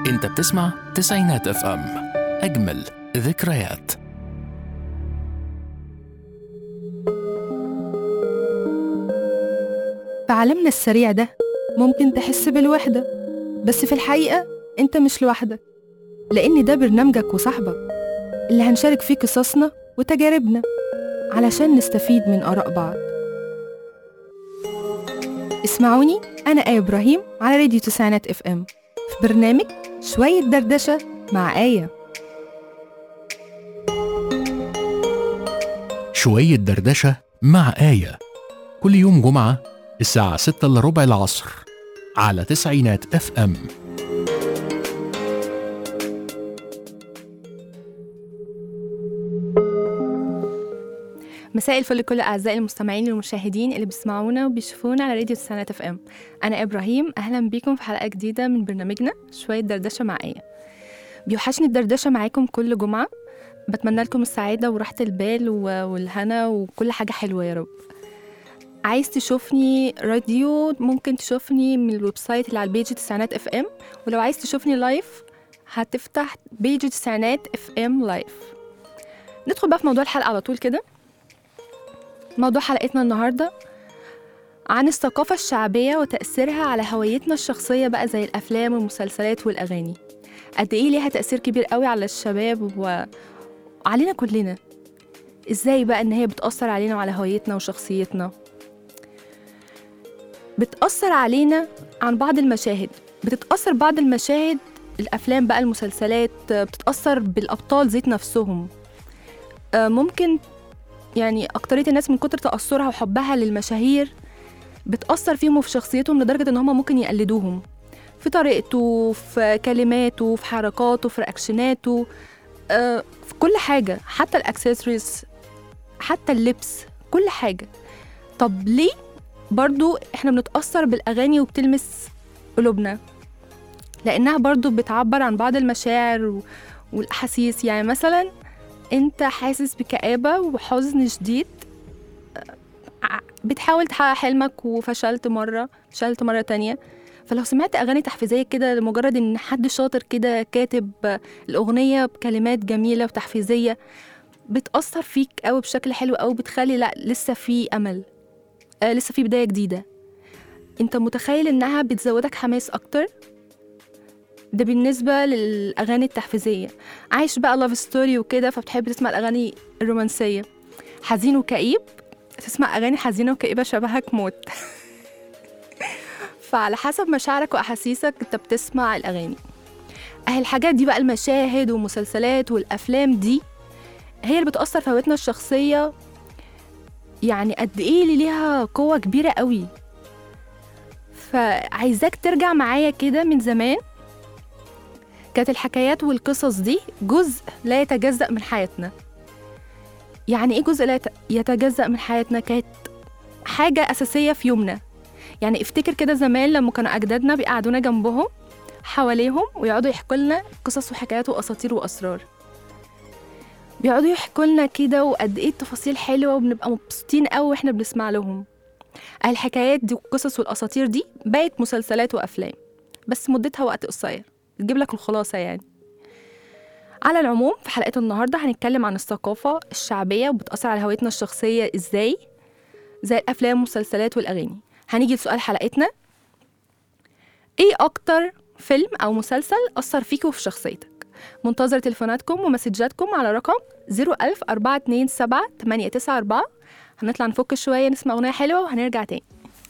انت بتسمع تسعينات اف ام اجمل ذكريات في عالمنا السريع ده ممكن تحس بالوحدة بس في الحقيقة أنت مش لوحدك لأن ده برنامجك وصاحبك اللي هنشارك فيه قصصنا وتجاربنا علشان نستفيد من آراء بعض اسمعوني أنا آية إبراهيم على راديو تسعينات اف ام في برنامج شوية دردشة مع آية شوية دردشة مع آية كل يوم جمعة الساعة 6 إلا ربع العصر على تسعينات اف ام مساء الفل لكل اعزائي المستمعين والمشاهدين اللي بيسمعونا وبيشوفونا على راديو تسعينات اف ام انا ابراهيم اهلا بيكم في حلقه جديده من برنامجنا شويه دردشه مع ايه بيوحشني الدردشه معاكم كل جمعه بتمنى لكم السعاده وراحه البال و- والهنا وكل حاجه حلوه يا رب عايز تشوفني راديو ممكن تشوفني من الويب سايت اللي على البيج تسعينات اف ام ولو عايز تشوفني لايف هتفتح بيج تسعينات اف ام لايف ندخل بقى في موضوع الحلقه على طول كده موضوع حلقتنا النهارده عن الثقافة الشعبية وتأثيرها على هويتنا الشخصية بقى زي الأفلام والمسلسلات والأغاني قد إيه ليها تأثير كبير قوي على الشباب و- وعلينا كلنا إزاي بقى إن هي بتأثر علينا وعلى هويتنا وشخصيتنا بتأثر علينا عن بعض المشاهد بتتأثر بعض المشاهد الأفلام بقى المسلسلات بتتأثر بالأبطال ذات نفسهم آه، ممكن يعني أكترية الناس من كتر تأثرها وحبها للمشاهير بتأثر فيهم وفي شخصيتهم لدرجة إن هما ممكن يقلدوهم في طريقته في كلماته في حركاته في رياكشناته آه، في كل حاجة حتى الأكسسوارز حتى اللبس كل حاجة طب ليه برضو إحنا بنتأثر بالأغاني وبتلمس قلوبنا لأنها برضو بتعبر عن بعض المشاعر و- والأحاسيس يعني مثلا انت حاسس بكآبة وحزن شديد ع- بتحاول تحقق حلمك وفشلت مرة فشلت مرة تانية فلو سمعت أغاني تحفيزية كده لمجرد إن حد شاطر كده كاتب الأغنية بكلمات جميلة وتحفيزية بتأثر فيك أوي بشكل حلو أوي بتخلي لأ لسه في أمل آه لسه في بداية جديدة انت متخيل إنها بتزودك حماس أكتر ده بالنسبة للأغاني التحفيزية عايش بقى لاف ستوري وكده فبتحب تسمع الأغاني الرومانسية حزين وكئيب تسمع أغاني حزينة وكئيبة شبهك موت فعلى حسب مشاعرك وأحاسيسك أنت بتسمع الأغاني أهي الحاجات دي بقى المشاهد والمسلسلات والأفلام دي هي اللي بتأثر في هويتنا الشخصية يعني قد إيه اللي ليها قوة كبيرة قوي فعايزاك ترجع معايا كده من زمان كانت الحكايات والقصص دي جزء لا يتجزأ من حياتنا يعني ايه جزء لا يت- يتجزأ من حياتنا كانت حاجة أساسية في يومنا يعني افتكر كده زمان لما كانوا أجدادنا بيقعدونا جنبهم حواليهم ويقعدوا يحكوا لنا قصص وحكايات وأساطير وأسرار بيقعدوا يحكوا لنا كده وقد ايه التفاصيل حلوة وبنبقى مبسوطين قوي واحنا بنسمع لهم الحكايات دي والقصص والأساطير دي بقت مسلسلات وأفلام بس مدتها وقت قصير تجيب لك الخلاصة يعني على العموم في حلقة النهاردة هنتكلم عن الثقافة الشعبية وبتأثر على هويتنا الشخصية ازاي زي الأفلام والمسلسلات والأغاني هنيجي لسؤال حلقتنا ايه أكتر فيلم أو مسلسل أثر فيك وفي شخصيتك منتظر تليفوناتكم ومسجاتكم على رقم 01000 427 894 هنطلع نفك شوية نسمع أغنية حلوة وهنرجع تاني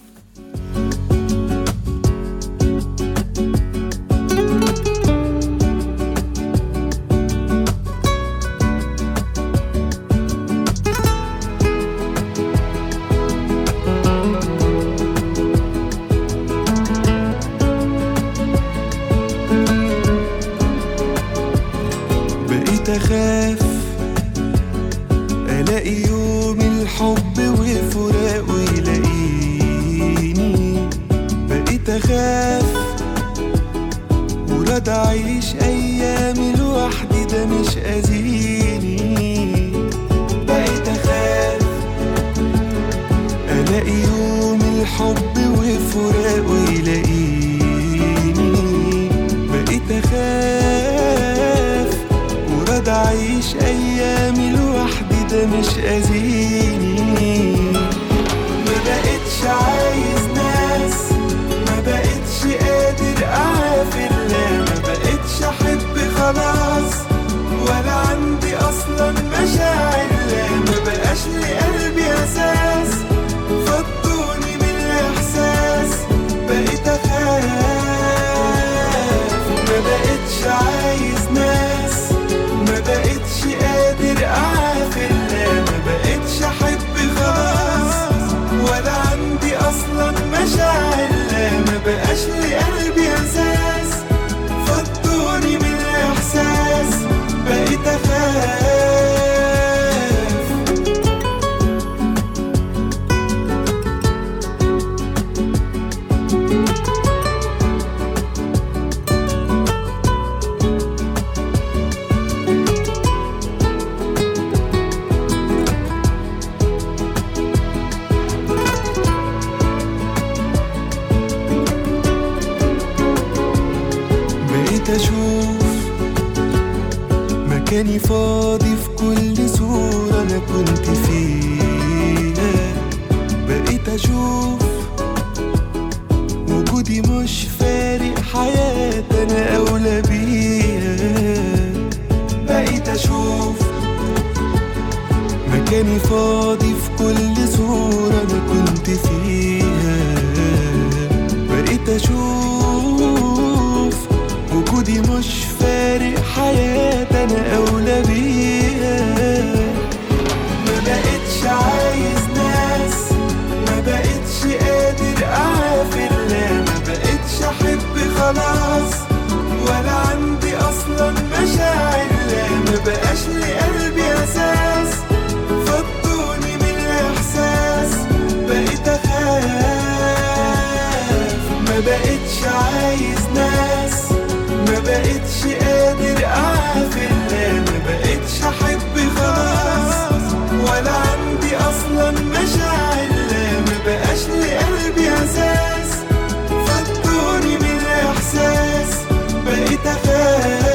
بقيت اخاف الاقي يوم الحب وفراقه يلاقيني بقيت اخاف وراد اعيش ايامي لوحدي ده مش اذيني بقيت اخاف الاقي يوم الحب وفراقه يلاقيني بقيت اخاف ده مش أذيني ما بقتش عايز ناس ما بقتش قادر أعافر لا ما بقتش أحب خلاص ولا عندي أصلا مشاعر لا ما بقاش لقلبي أساس فضوني من الإحساس بقيت أخاف ما بقتش عايز ناس ما بقتش قادر أعافر لا ما بقتش أحب خلاص ولا عندي أصلا مشاعر لا ما بقاش لقلبي أساس فضوني من الإحساس بقيت أخاف بقيت اشوف مكاني فاضي في كل صورة انا كنت فيها بقيت اشوف وجودي مش فارق حياتي انا اولى بيها بقيت اشوف مكاني فاضي في كل صورة انا كنت فيها بقيت اشوف وجودي مش فارق حياتي انا اولى بيها ما بقتش عايز ناس ما بقتش قادر اعافر لا ما بقتش احب خلاص ولا عندي اصلا مشاعر لا ما بقاش لقلبي اساس فضوني من الاحساس بقيت اخاف ما بقتش عايز ناس ما بقتش قادر اعافر لا ما بقتش احب خلاص ولا عندي اصلا مشاعر لا ما بقاش لقلبي اساس فضوني من الاحساس بقيت اخاف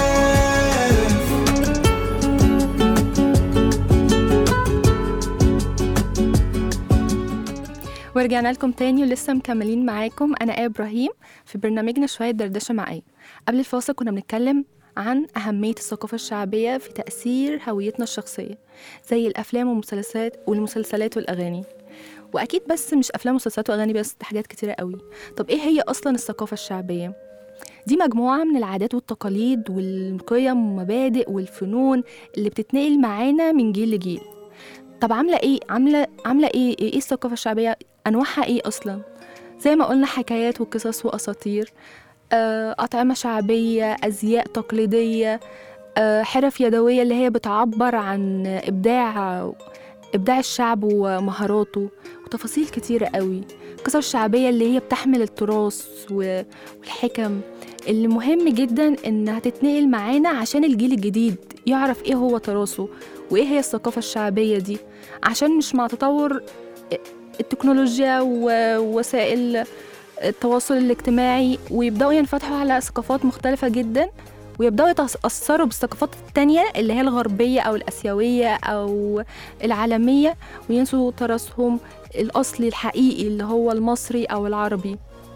ورجعنا لكم تاني ولسه مكملين معاكم انا ايه ابراهيم في برنامجنا شويه دردشه مع ايه قبل الفاصل كنا بنتكلم عن أهمية الثقافة الشعبية في تأثير هويتنا الشخصية زي الأفلام والمسلسلات والمسلسلات والأغاني وأكيد بس مش أفلام ومسلسلات وأغاني بس ده حاجات كتيرة قوي طب إيه هي أصلا الثقافة الشعبية؟ دي مجموعة من العادات والتقاليد والقيم والمبادئ والفنون اللي بتتنقل معانا من جيل لجيل طب عاملة إيه؟ عاملة عاملة إيه؟ إيه الثقافة الشعبية؟ أنواعها إيه أصلا؟ زي ما قلنا حكايات وقصص وأساطير آه، أطعمة شعبية أزياء تقليدية آه، حرف يدوية اللي هي بتعبر عن إبداع إبداع الشعب ومهاراته وتفاصيل كتيرة قوي قصص شعبية اللي هي بتحمل التراث و- والحكم اللي مهم جدا إنها تتنقل معانا عشان الجيل الجديد يعرف إيه هو تراثه وإيه هي الثقافة الشعبية دي عشان مش مع تطور التكنولوجيا ووسائل التواصل الاجتماعي ويبدأوا ينفتحوا على ثقافات مختلفة جدا ويبدأوا يتأثروا بالثقافات التانية اللي هي الغربية أو الآسيوية أو العالمية وينسوا تراثهم الأصلي الحقيقي اللي هو المصري أو العربي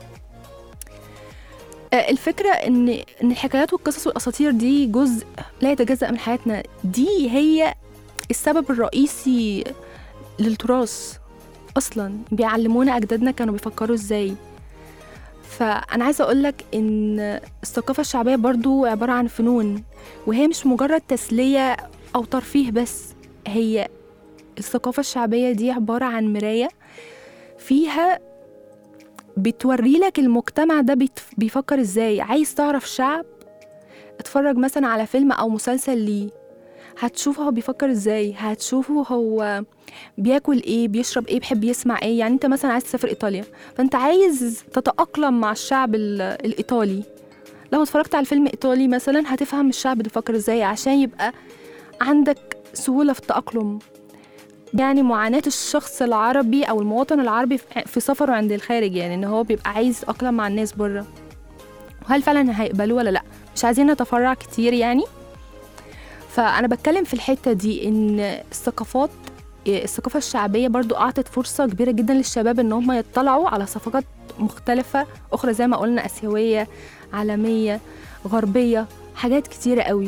آه، الفكرة إن إن الحكايات والقصص والأساطير دي جزء لا يتجزأ من حياتنا دي هي السبب الرئيسي للتراث أصلا بيعلمونا أجدادنا كانوا بيفكروا إزاي فأنا عايزة أقولك إن الثقافة الشعبية برضو عبارة عن فنون وهي مش مجرد تسلية أو ترفيه بس هي الثقافة الشعبية دي عبارة عن مراية فيها بتوري لك المجتمع ده بيتف- بيفكر ازاي عايز تعرف شعب اتفرج مثلا على فيلم او مسلسل ليه هتشوف هو بيفكر ازاي هتشوفه هو بياكل ايه بيشرب ايه بيحب يسمع ايه يعني انت مثلا عايز تسافر ايطاليا فانت عايز تتأقلم مع الشعب ال- الايطالي لو اتفرجت على فيلم ايطالي مثلا هتفهم الشعب ده بيفكر ازاي عشان يبقى عندك سهولة في التأقلم يعني معاناة الشخص العربي أو المواطن العربي في- في سفره عند الخارج يعني إن هو بيبقى عايز يتأقلم مع الناس بره وهل فعلا هيقبلوه ولا لأ مش عايزين نتفرع كتير يعني فانا بتكلم في الحته دي ان الثقافات الثقافه الشعبيه برضو اعطت فرصه كبيره جدا للشباب ان هم يطلعوا على ثقافات مختلفه اخرى زي ما قلنا اسيويه عالميه غربيه حاجات كتيره قوي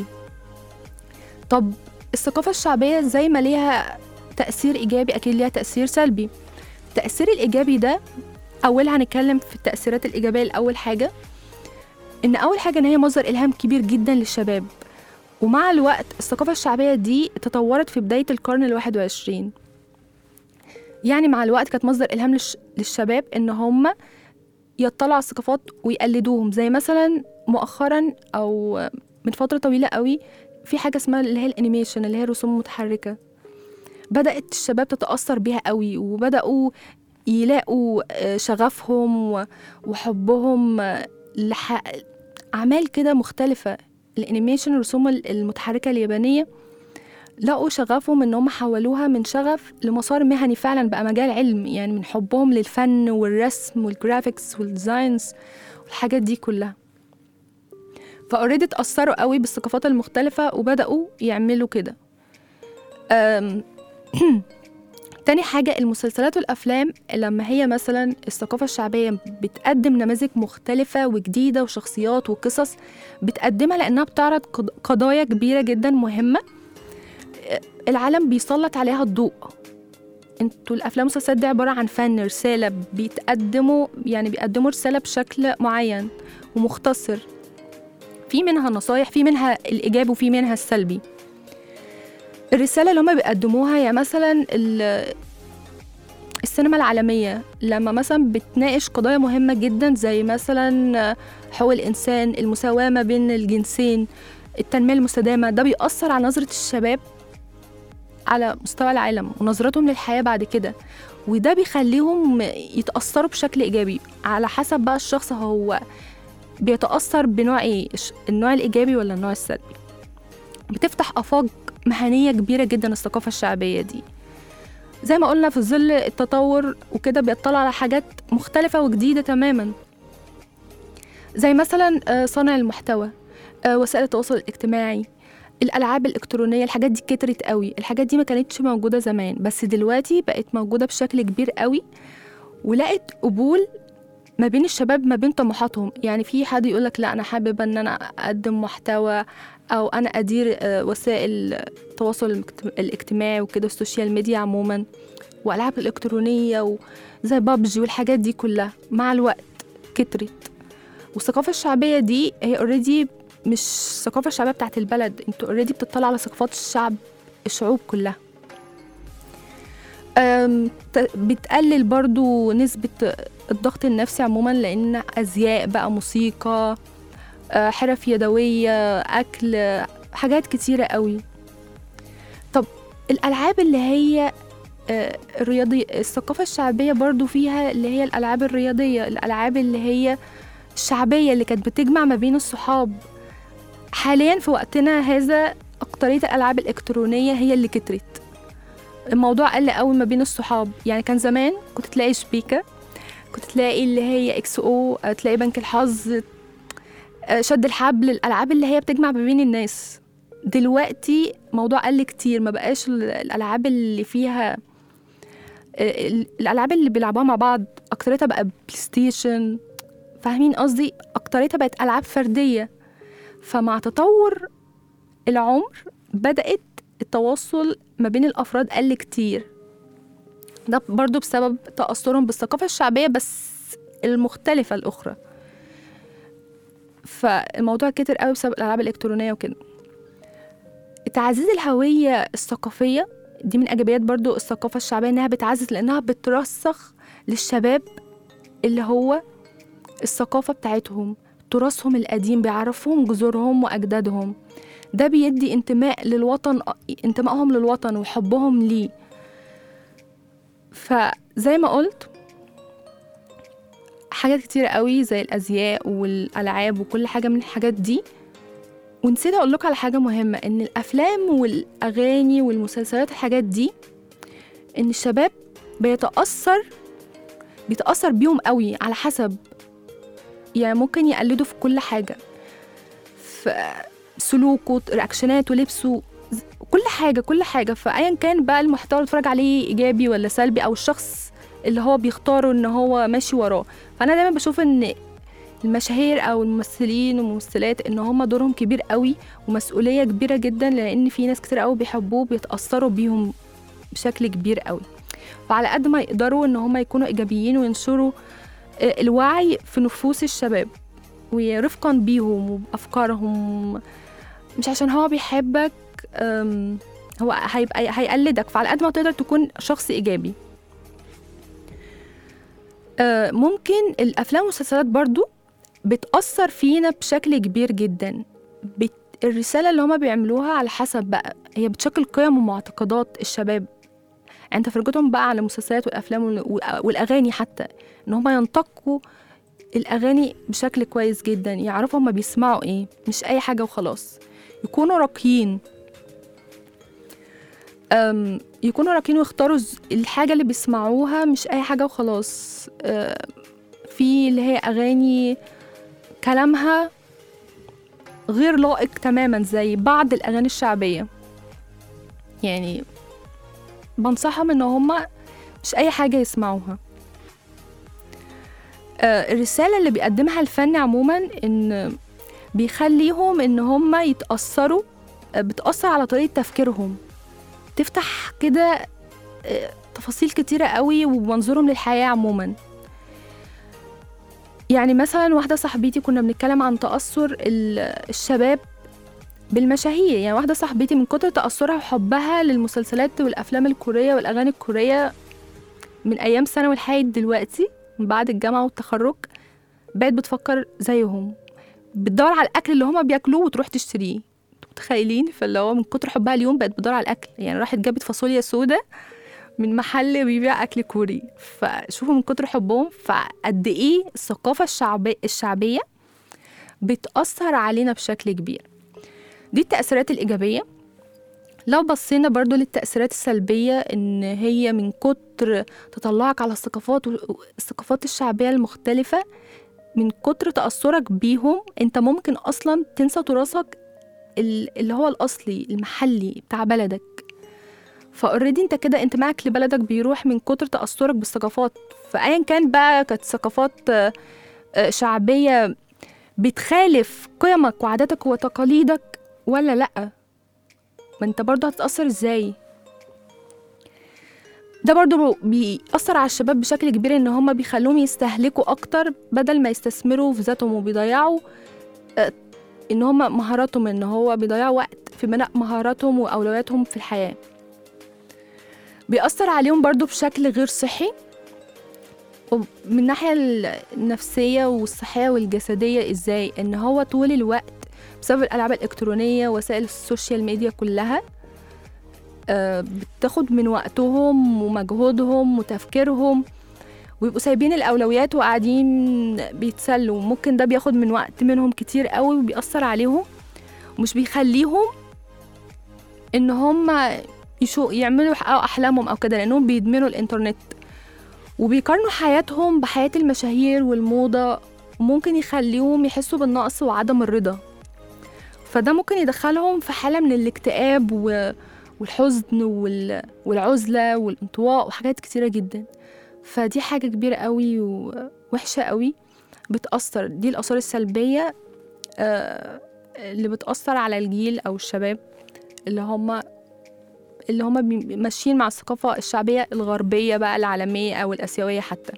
طب الثقافه الشعبيه زي ما ليها تاثير ايجابي اكيد ليها تاثير سلبي التاثير الايجابي ده اول هنتكلم في التاثيرات الايجابيه لاول حاجه ان اول حاجه ان هي مصدر الهام كبير جدا للشباب ومع الوقت الثقافة الشعبية دي تطورت في بداية القرن الواحد وعشرين يعني مع الوقت كانت مصدر إلهام للش... للشباب إن هم يطلعوا على الثقافات ويقلدوهم زي مثلا مؤخرا أو من فترة طويلة قوي في حاجة اسمها اللي هي الانيميشن اللي هي رسوم متحركة بدأت الشباب تتأثر بيها قوي وبدأوا يلاقوا آه، شغفهم و- وحبهم آه، لح... أعمال كده مختلفة الانيميشن الرسوم ال- المتحركه اليابانيه لقوا شغفهم ان هم حولوها من شغف لمسار مهني فعلا بقى مجال علم يعني من حبهم للفن والرسم والجرافيكس والديزاينز والحاجات دي كلها فاوريدي اتأثروا قوي بالثقافات المختلفة وبدأوا يعملوا كده أم، تاني حاجة المسلسلات والأفلام لما هي مثلا الثقافة الشعبية بتقدم نماذج مختلفة وجديدة وشخصيات وقصص بتقدمها لأنها بتعرض قض- قضايا كبيرة جدا مهمة آه، العالم بيسلط عليها الضوء انتوا الأفلام والمسلسلات دي عبارة عن فن رسالة بيتقدموا يعني بيقدموا رسالة بشكل معين ومختصر في منها نصايح في منها الإيجابي وفي منها السلبي الرسالة اللي هما بيقدموها هي مثلا ال- السينما العالمية لما مثلا بتناقش قضايا مهمة جدا زي مثلا حقوق الإنسان المساواة ما بين الجنسين التنمية المستدامة ده بيأثر على نظرة الشباب على مستوى العالم ونظرتهم للحياة بعد كده وده بيخليهم يتأثروا بشكل إيجابي على حسب بقى الشخص هو بيتأثر بنوع إيه الش- النوع الإيجابي ولا النوع السلبي بتفتح آفاق مهنية كبيرة جدا الثقافة الشعبية دي زي ما قلنا في ظل التطور وكده بيطلع على حاجات مختلفة وجديدة تماما زي مثلا آه، صانع المحتوى آه، وسائل التواصل الاجتماعي الألعاب الإلكترونية الحاجات دي كترت قوي الحاجات دي ما كانتش موجودة زمان بس دلوقتي بقت موجودة بشكل كبير قوي ولقت قبول ما بين الشباب ما بين طموحاتهم يعني في حد يقولك لا أنا حابب أن أنا أقدم محتوى أو أنا أدير آه، وسائل التواصل المجت- الاجتماعي وكده السوشيال ميديا عموما والألعاب الإلكترونية وزي بابجي والحاجات دي كلها مع الوقت كترت والثقافة الشعبية دي هي اوريدي مش الثقافة الشعبية بتاعت البلد انتوا اوريدي بتطلع على ثقافات الشعب الشعوب كلها أم، ت- بتقلل برضو نسبة الضغط النفسي عموما لأن أزياء بقى موسيقى آه، حرف يدوية أكل آه، حاجات كتيرة قوي طب الألعاب اللي هي آه، الرياضية الثقافة الشعبية برضو فيها اللي هي الألعاب الرياضية الألعاب اللي هي الشعبية اللي كانت بتجمع ما بين الصحاب حاليا في وقتنا هذا أكترية الألعاب الإلكترونية هي اللي كترت الموضوع قل قوي ما بين الصحاب يعني كان زمان كنت تلاقي شبيكة كنت تلاقي اللي هي اكس او آه، تلاقي بنك الحظ آه، شد الحبل الألعاب اللي هي بتجمع ما بين الناس دلوقتي موضوع قل كتير ما بقاش ال- الألعاب اللي فيها آه، ال- الألعاب اللي بيلعبوها مع بعض أكتريتها بقى بلاي ستيشن فاهمين قصدي أكتريتها بقت ألعاب فردية فمع تطور العمر بدأت التواصل ما بين الأفراد قل كتير ده برضو بسبب تأثرهم بالثقافة الشعبية بس المختلفة الأخرى فالموضوع كتر قوي بسبب الألعاب الإلكترونية وكده تعزيز الهوية الثقافية دي من إيجابيات برضو الثقافة الشعبية إنها بتعزز لأنها بترسخ للشباب اللي هو الثقافة بتاعتهم تراثهم القديم بيعرفوهم جذورهم وأجدادهم ده بيدي انتماء للوطن انتمائهم للوطن وحبهم ليه فزي ما قلت حاجات كتيرة قوي زي الأزياء والألعاب وكل حاجة من الحاجات دي ونسيت أقول لكم على حاجة مهمة إن الأفلام والأغاني والمسلسلات الحاجات دي إن الشباب بيتأثر بيتأثر بيهم قوي على حسب يعني ممكن يقلدوا في كل حاجة في سلوكه رياكشناته لبسه ز- كل حاجه كل حاجه فايا كان بقى المحتوى اللي اتفرج عليه ايجابي ولا سلبي او الشخص اللي هو بيختاره ان هو ماشي وراه فانا دايما بشوف ان المشاهير او الممثلين والممثلات ان هم دورهم كبير قوي ومسؤوليه كبيره جدا لان في ناس كتير قوي بيحبوه بيتاثروا بيهم بشكل كبير قوي فعلى قد ما يقدروا ان هم يكونوا ايجابيين وينشروا آه، الوعي في نفوس الشباب ورفقا بيهم وبافكارهم مش عشان هو بيحبك أم، هو هيبقى هيقلدك فعلى قد ما تقدر تكون شخص ايجابي آه، ممكن الافلام والمسلسلات برضو بتاثر فينا بشكل كبير جدا بت... الرساله اللي هما بيعملوها على حسب بقى هي بتشكل قيم ومعتقدات الشباب يعني انت فرجتهم بقى على المسلسلات والافلام وال- والاغاني حتى ان هما ينتقوا الاغاني بشكل كويس جدا يعرفوا هما بيسمعوا ايه مش اي حاجه وخلاص يكونوا راقيين أم، يكونوا راقيين ويختاروا ز- الحاجة اللي بيسمعوها مش أي حاجة وخلاص أه، في اللي هي أغاني كلامها غير لائق تماما زي بعض الأغاني الشعبية يعني بنصحهم إن هما مش أي حاجة يسمعوها أه، الرسالة اللي بيقدمها الفن عموما إن بيخليهم إن هما يتأثروا أه، بتأثر على طريقة تفكيرهم تفتح كده آه، تفاصيل كتيرة قوي ومنظورهم للحياة عموما يعني مثلا واحدة صاحبتي كنا بنتكلم عن تأثر ال- الشباب بالمشاهير يعني واحدة صاحبتي من كتر تأثرها وحبها للمسلسلات والأفلام الكورية والأغاني الكورية من أيام ثانوي لحد دلوقتي من بعد الجامعة والتخرج بقت بتفكر زيهم بتدور على الأكل اللي هما بياكلوه وتروح تشتريه انتوا متخيلين فاللي هو من كتر حبها اليوم بقت بتدور على الاكل يعني راحت جابت فاصوليا سودا من محل بيبيع اكل كوري فشوفوا من كتر حبهم فقد ايه الثقافه الشعبي الشعبيه بتاثر علينا بشكل كبير دي التاثيرات الايجابيه لو بصينا برضو للتأثيرات السلبية إن هي من كتر تطلعك على الثقافات الثقافات الشعبية المختلفة من كتر تأثرك بيهم أنت ممكن أصلا تنسى تراثك ال- اللي هو الاصلي المحلي بتاع بلدك فاوريدي انت كده انتمائك لبلدك بيروح من كتر تاثرك بالثقافات فايا كان بقى كانت ثقافات آه، آه، شعبيه بتخالف قيمك وعاداتك وتقاليدك ولا لا ما انت برضه هتتاثر ازاي ده برضه بيأثر على الشباب بشكل كبير ان هما بيخلوهم يستهلكوا اكتر بدل ما يستثمروا في ذاتهم وبيضيعوا ان هم مهاراتهم ان هو بيضيعوا وقت في بناء مهاراتهم واولوياتهم في الحياه بيأثر عليهم برضو بشكل غير صحي ومن الناحية النفسية والصحية والجسدية ازاي ان هو طول الوقت بسبب الألعاب الإلكترونية وسائل السوشيال ميديا كلها آه، بتاخد من وقتهم ومجهودهم وتفكيرهم ويبقوا سايبين الأولويات وقاعدين بيتسلوا ممكن ده بياخد من وقت منهم كتير قوي وبيأثر عليهم ومش بيخليهم ان هم يشو يعملوا يحققوا احلامهم او كده لانهم بيدمنوا الانترنت وبيقارنوا حياتهم بحياة المشاهير والموضة وممكن يخليهم يحسوا بالنقص وعدم الرضا فده ممكن يدخلهم في حالة من الاكتئاب و... والحزن وال... والعزلة والانطواء وحاجات كتيرة جدا فدي حاجة كبيرة قوي ووحشة قوي بتأثر دي الآثار السلبية آه، اللي بتأثر على الجيل أو الشباب اللي هم اللي هم بي- ماشيين مع الثقافة الشعبية الغربية بقى العالمية أو الآسيوية حتى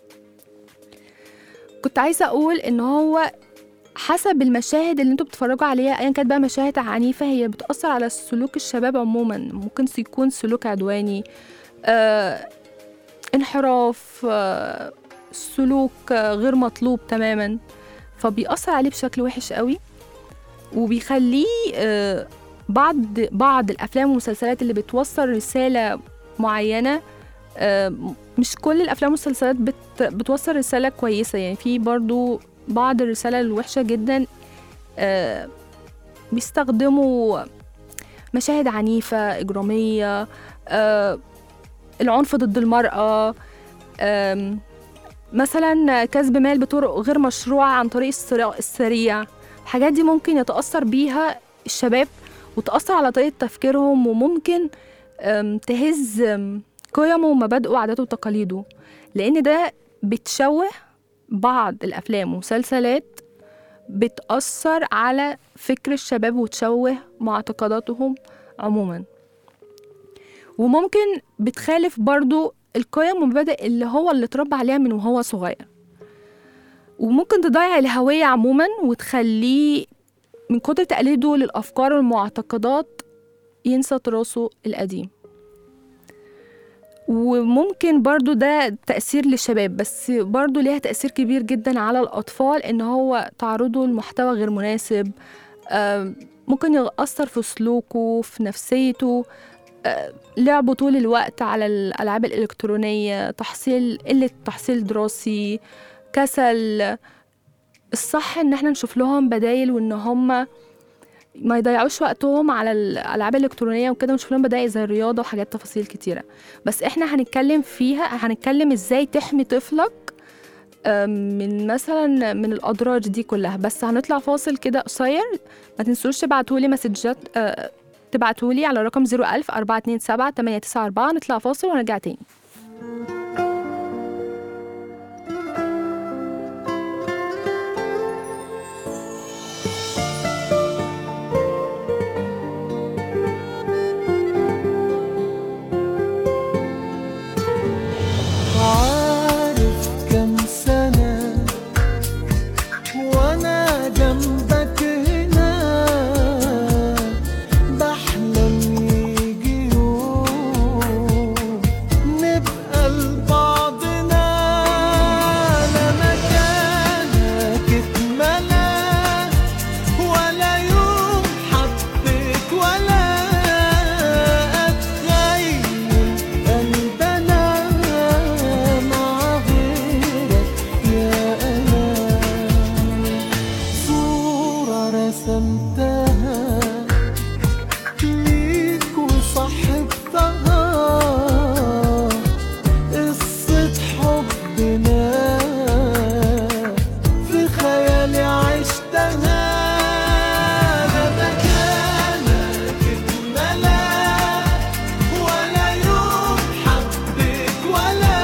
كنت عايزة أقول إن هو حسب المشاهد اللي انتوا بتتفرجوا عليها ايا كانت بقى مشاهد عنيفة هي بتأثر على سلوك الشباب عموما ممكن يكون سلوك عدواني آه انحراف آه سلوك آه غير مطلوب تماما فبيأثر عليه بشكل وحش قوي وبيخليه آه بعض بعض الافلام والمسلسلات اللي بتوصل رساله معينه آه، مش كل الافلام والمسلسلات بت بتوصل رساله كويسه يعني في برضو بعض الرساله الوحشه جدا آه، بيستخدموا مشاهد عنيفه اجراميه آه، العنف ضد المراه آم، مثلا كسب مال بطرق غير مشروعه عن طريق السرا- السريع الحاجات دي ممكن يتاثر بيها الشباب وتأثر على طريقة تفكيرهم وممكن أم، تهز أم، قيمه ومبادئه وعاداته وتقاليده لأن ده بتشوه بعض الأفلام والمسلسلات بتأثر على فكر الشباب وتشوه معتقداتهم عموما وممكن بتخالف برضو القيم والمبادئ اللي هو اللي اتربى عليها من وهو صغير وممكن تضيع الهوية عموما وتخليه من كتر تقليده للأفكار والمعتقدات ينسى تراثه القديم وممكن برضو ده تأثير للشباب بس برضو ليها تأثير كبير جدا على الأطفال إن هو تعرضه لمحتوى غير مناسب آم، ممكن يأثر في سلوكه في نفسيته آه، لعبه طول الوقت على الألعاب الإلكترونية تحصيل قلة تحصيل دراسي كسل الصح إن احنا نشوف لهم بدايل وإن هم ما يضيعوش وقتهم على الألعاب الإلكترونية وكده ونشوف لهم بدايل زي الرياضة وحاجات تفاصيل كتيرة بس احنا هنتكلم فيها هنتكلم ازاي تحمي طفلك آم، من مثلا من الأضرار دي كلها بس هنطلع فاصل كده قصير ما تنسوش تبعتولي مسجات آه، تبعتولي على رقم 01000 427 894 نطلع فاصل ونرجع تاني عارف كم سنة وأنا جنبك هنا بحلم يجي يوم نبقى لبعضنا لا مكانك اتملى ولا يوم حبيت ولا أتخيل قلبنا مع غيرك يا أنا صورة رسمتها ليك وصاحبتها قصة حبنا في خيالي عشتها لا مكانك اتملى ولا يوم حبيت ولا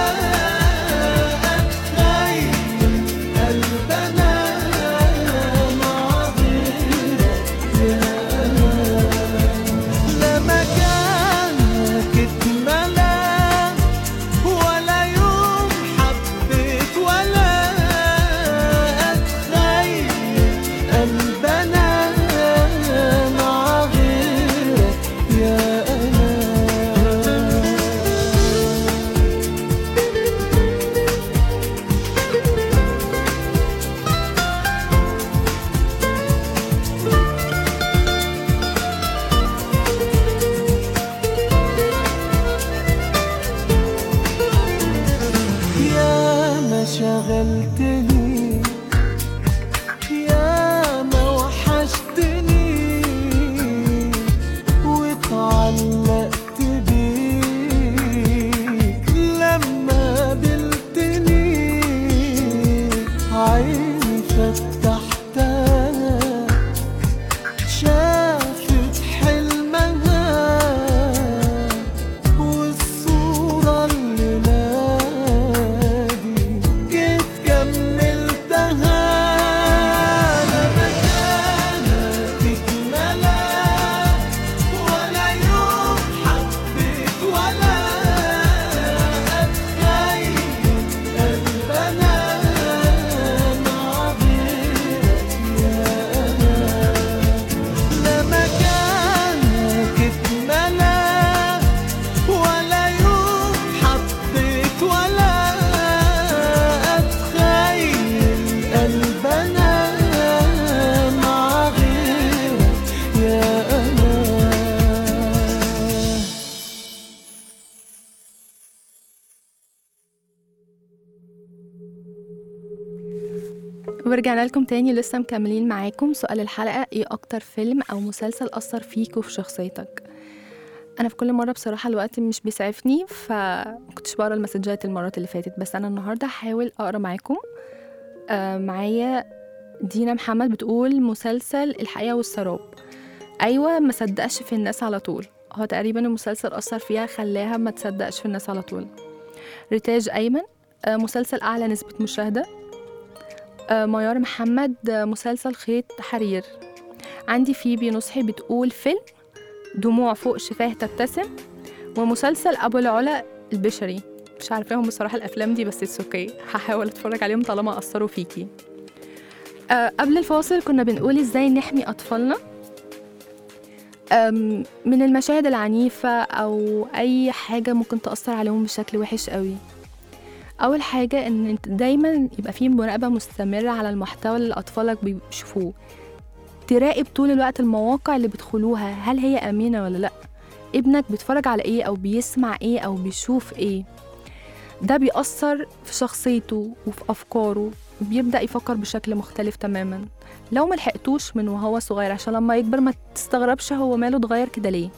أتخيل قلبنا مع غيرك يا أنا لا مكانك اتملى ولا يوم حبيت ولا أتخيل قلبنا مع غيرك يا أنا يا ما شغلتني يا ما وحشتني واتعلقت بيك لما قابلتني عيني فتحتها شافت حلمها والصورة اللي نادي جيت كملتها لا مكانك اتملى ولا يوم حبيت ولا أتخيل قلبنا مع غيرك يا أنا لا مكانك اتملى ولا يوم حبيت ولا أتخيل قلبنا مع غيرك يا أنا ورجعنا لكم تاني لسه مكملين معاكم سؤال الحلقة ايه اكتر فيلم او مسلسل اثر فيك وفي شخصيتك انا في كل مرة بصراحة الوقت مش بيسعفني فمكنتش بقرا المسجات المرات اللي فاتت بس انا النهاردة هحاول اقرا معاكم آه معايا دينا محمد بتقول مسلسل الحقيقة والسراب أيوة ما صدقش في الناس على طول هو تقريبا المسلسل أثر فيها خلاها ما تصدقش في الناس على طول ريتاج أيمن آه، مسلسل أعلى نسبة مشاهدة آه، ميار محمد آه، مسلسل خيط حرير عندي فيبي نصحي بتقول فيلم دموع فوق شفاه تبتسم ومسلسل أبو العلا البشري مش عارفاهم بصراحة الأفلام دي بس اتس اوكي هحاول أتفرج عليهم طالما أثروا فيكي أه قبل الفاصل كنا بنقول ازاي نحمي أطفالنا أم، من المشاهد العنيفة أو أي حاجة ممكن تأثر عليهم بشكل وحش قوي أول حاجة إن انت دايما يبقى في مراقبة مستمرة على المحتوى اللي أطفالك بيشوفوه تراقب طول الوقت المواقع اللي بيدخلوها هل هي أمينة ولا لأ ابنك بيتفرج على إيه أو بيسمع إيه أو بيشوف إيه ده بيأثر في شخصيته وفي أفكاره بيبدأ يفكر بشكل مختلف تماما لو ما لحقتوش من وهو صغير عشان لما يكبر ما تستغربش هو ماله اتغير كده ليه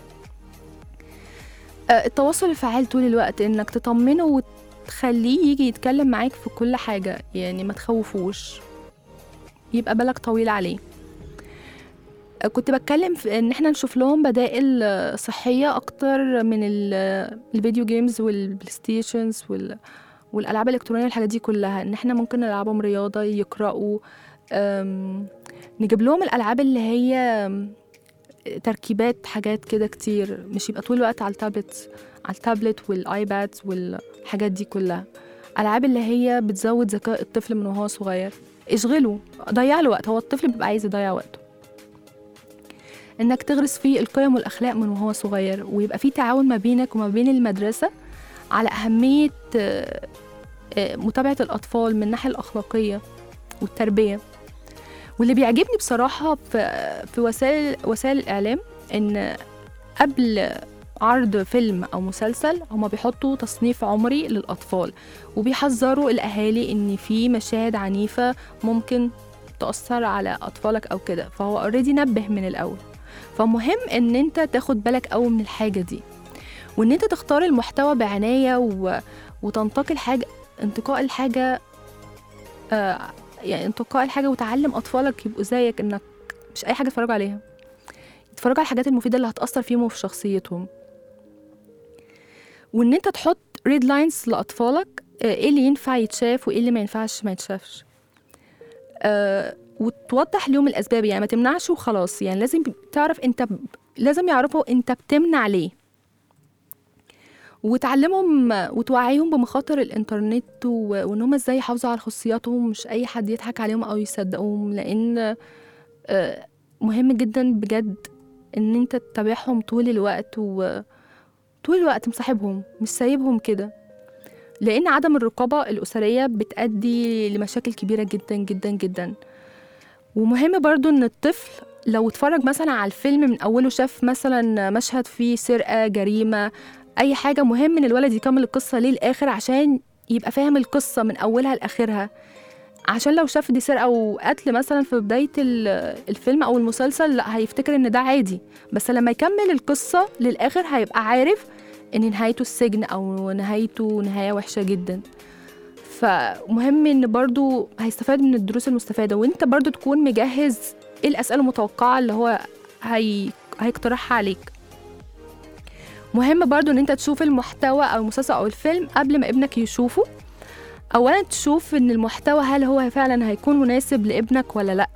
آه، التواصل الفعال طول الوقت انك تطمنه وتخليه يجي يتكلم معاك في كل حاجة يعني ما تخوفوش يبقى بالك طويل عليه آه، كنت بتكلم في ان احنا نشوف لهم بدائل آه، صحية اكتر من ال- الفيديو جيمز والبلاي ستيشنز وال والالعاب الالكترونيه والحاجات دي كلها ان احنا ممكن نلعبهم رياضه يقراوا أم، نجيب لهم الالعاب اللي هي أم، تركيبات حاجات كده كتير مش يبقى طول الوقت على التابلت على التابلت والايباد والحاجات دي كلها العاب اللي هي بتزود ذكاء الطفل من وهو صغير اشغله ضيع له وقت هو الطفل بيبقى عايز يضيع وقته انك تغرس فيه القيم والاخلاق من وهو صغير ويبقى في تعاون ما بينك وما بين المدرسه على اهميه آه، آه، متابعه الاطفال من الناحيه الاخلاقيه والتربيه واللي بيعجبني بصراحه في في وسائل وسائل الاعلام ان قبل عرض فيلم او مسلسل هما بيحطوا تصنيف عمري للاطفال وبيحذروا الاهالي ان في مشاهد عنيفه ممكن تاثر على اطفالك او كده فهو اوريدي نبه من الاول فمهم ان انت تاخد بالك قوي من الحاجه دي وان انت تختار المحتوى بعنايه و... وتنتقي الحاجه انتقاء الحاجه آه يعني انتقاء الحاجه وتعلم اطفالك يبقوا زيك انك مش اي حاجه يتفرجوا عليها يتفرجوا على الحاجات المفيده اللي هتاثر فيهم وفي شخصيتهم وان انت تحط ريد لاينز لاطفالك آه، ايه اللي ينفع يتشاف وايه اللي ما ينفعش ما يتشافش آه وتوضح لهم الاسباب يعني ما تمنعش وخلاص يعني لازم تعرف انت ب... لازم يعرفوا انت بتمنع ليه وتعلمهم وتوعيهم بمخاطر الانترنت و- وان هم ازاي يحافظوا على خصوصياتهم مش اي حد يضحك عليهم او يصدقوهم لان آه، مهم جدا بجد ان انت تتابعهم طول الوقت وطول الوقت مصاحبهم مش سايبهم كده لان عدم الرقابه الاسريه بتؤدي لمشاكل كبيره جدا جدا جدا ومهم برضو ان الطفل لو اتفرج مثلا على الفيلم من اوله شاف مثلا مشهد فيه سرقه جريمه اي حاجه مهم ان الولد يكمل القصه ليه الاخر عشان يبقى فاهم القصه من اولها لاخرها عشان لو شاف دي سرقه وقتل مثلا في بدايه ال- الفيلم او المسلسل لا هيفتكر ان ده عادي بس لما يكمل القصه للاخر هيبقى عارف ان نهايته السجن او نهايته نهايه وحشه جدا فمهم ان برضو هيستفاد من الدروس المستفاده وانت برضو تكون مجهز ايه الاسئله المتوقعه اللي هو هي... هيقترحها عليك مهم برضو ان انت تشوف المحتوى او المسلسل او الفيلم قبل ما ابنك يشوفه اولا تشوف ان المحتوى هل هو فعلا هيكون مناسب لابنك ولا لا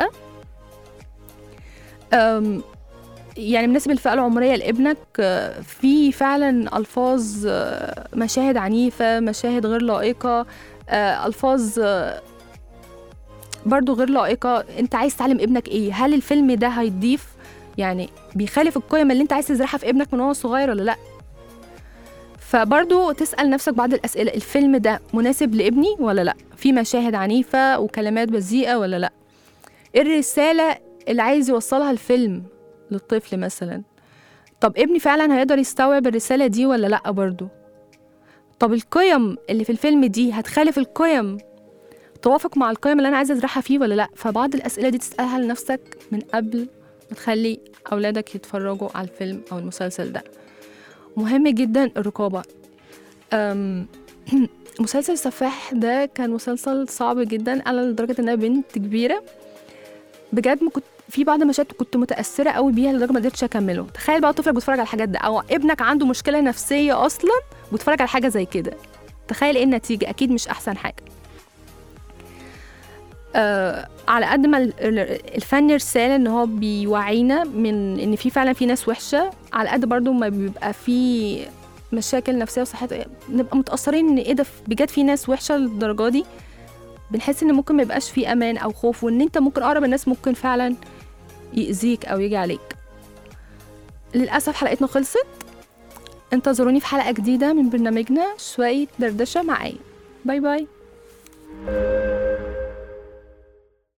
أم، يعني مناسب الفئة العمرية لابنك آه، في فعلا ألفاظ آه، مشاهد عنيفة مشاهد غير لائقة آه، ألفاظ آه، برضو غير لائقة انت عايز تعلم ابنك ايه هل الفيلم ده هيضيف يعني بيخالف القيم اللي انت عايز تزرعها في ابنك من وهو صغير ولا لا فبرضو تسأل نفسك بعض الأسئلة الفيلم ده مناسب لابني ولا لا في مشاهد عنيفة وكلمات بذيئة ولا لا ايه الرسالة اللي عايز يوصلها الفيلم للطفل مثلا طب ابني فعلا هيقدر يستوعب الرسالة دي ولا لا برضو طب القيم اللي في الفيلم دي هتخالف القيم توافق مع القيم اللي انا عايزه ازرعها فيه ولا لا فبعض الاسئله دي تسالها لنفسك من قبل ما تخلي اولادك يتفرجوا على الفيلم او المسلسل ده مهم جدا الرقابه أم مسلسل سفاح ده كان مسلسل صعب جدا انا لدرجه ان انا بنت كبيره بجد ما كنت في بعض المشاهد كنت متاثره قوي بيها لدرجه ما قدرتش اكمله تخيل بقى طفلك بيتفرج على الحاجات ده او ابنك عنده مشكله نفسيه اصلا وبيتفرج على حاجه زي كده تخيل ايه النتيجه اكيد مش احسن حاجه آه على قد ما ال- ال- الفن رساله ان هو بيوعينا من ان في فعلا في ناس وحشه على قد برضو ما بيبقى في مشاكل نفسيه وصحيه نبقى متاثرين ان ايه ده بجد في ناس وحشه للدرجه دي بنحس ان ممكن ما يبقاش في امان او خوف وان انت ممكن اقرب الناس ممكن فعلا يأذيك او يجي عليك للاسف حلقتنا خلصت انتظروني في حلقه جديده من برنامجنا شويه دردشه مع ايه باي باي